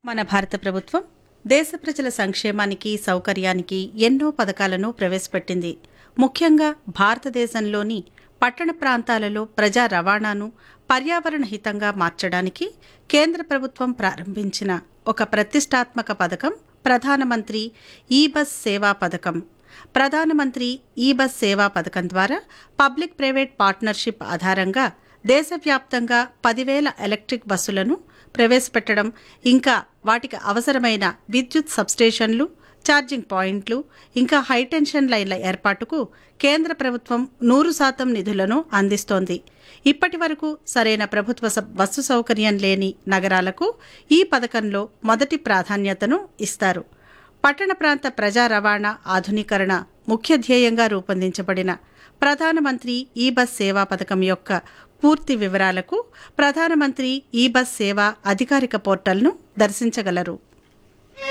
మన భారత ప్రభుత్వం దేశ ప్రజల సంక్షేమానికి సౌకర్యానికి ఎన్నో పథకాలను ప్రవేశపెట్టింది ముఖ్యంగా భారతదేశంలోని పట్టణ ప్రాంతాలలో ప్రజా రవాణాను పర్యావరణ హితంగా మార్చడానికి కేంద్ర ప్రభుత్వం ప్రారంభించిన ఒక ప్రతిష్టాత్మక పథకం ప్రధానమంత్రి ఈ బస్ సేవా పథకం ప్రధానమంత్రి ఈ బస్ సేవా పథకం ద్వారా పబ్లిక్ ప్రైవేట్ పార్ట్నర్షిప్ ఆధారంగా దేశవ్యాప్తంగా పదివేల ఎలక్ట్రిక్ బస్సులను ప్రవేశపెట్టడం ఇంకా వాటికి అవసరమైన విద్యుత్ సబ్స్టేషన్లు ఛార్జింగ్ పాయింట్లు ఇంకా హైటెన్షన్ లైన్ల ఏర్పాటుకు కేంద్ర ప్రభుత్వం నూరు శాతం నిధులను అందిస్తోంది ఇప్పటి వరకు సరైన ప్రభుత్వ స- బస్సు సౌకర్యం లేని నగరాలకు ఈ పథకంలో మొదటి ప్రాధాన్యతను ఇస్తారు పట్టణ ప్రాంత ప్రజా రవాణా ఆధునీకరణ ముఖ్య ధ్యేయంగా రూపొందించబడిన ప్రధానమంత్రి ఈ బస్ సేవా పథకం యొక్క పూర్తి వివరాలకు ప్రధానమంత్రి ఈ బస్ సేవ అధికారిక పోర్టల్ను దర్శించగలరు